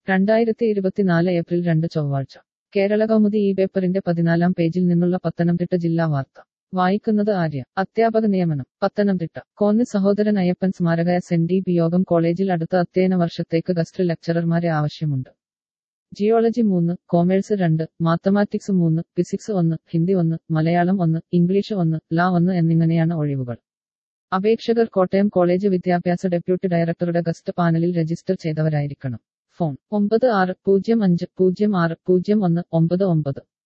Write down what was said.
രണ്ടായിരത്തി ഇരുപത്തിനാല് ഏപ്രിൽ രണ്ട് ചൊവ്വാഴ്ച കേരള കൗമുദി ഈ പേപ്പറിന്റെ പതിനാലാം പേജിൽ നിന്നുള്ള പത്തനംതിട്ട ജില്ലാ വാർത്ത വായിക്കുന്നത് ആര്യ അധ്യാപക നിയമനം പത്തനംതിട്ട കോന്നി സഹോദരൻ അയ്യപ്പൻ സ്മാരക എസ് എൻ ഡി പി യോഗം കോളേജിൽ അടുത്ത അധ്യയന വർഷത്തേക്ക് ഗസ്റ്റ് ലെക്ചറർമാരെ ആവശ്യമുണ്ട് ജിയോളജി മൂന്ന് കോമേഴ്സ് രണ്ട് മാത്തമാറ്റിക്സ് മൂന്ന് ഫിസിക്സ് ഒന്ന് ഹിന്ദി ഒന്ന് മലയാളം ഒന്ന് ഇംഗ്ലീഷ് ഒന്ന് ലാ ഒന്ന് എന്നിങ്ങനെയാണ് ഒഴിവുകൾ അപേക്ഷകർ കോട്ടയം കോളേജ് വിദ്യാഭ്യാസ ഡെപ്യൂട്ടി ഡയറക്ടറുടെ ഗസ്റ്റ് പാനലിൽ രജിസ്റ്റർ ചെയ്തവരായിരിക്കണം ഫോൺ ഒമ്പത് ആറ് പൂജ്യം അഞ്ച് പൂജ്യം ആറ് പൂജ്യം ഒന്ന് ഒമ്പത് ഒമ്പത്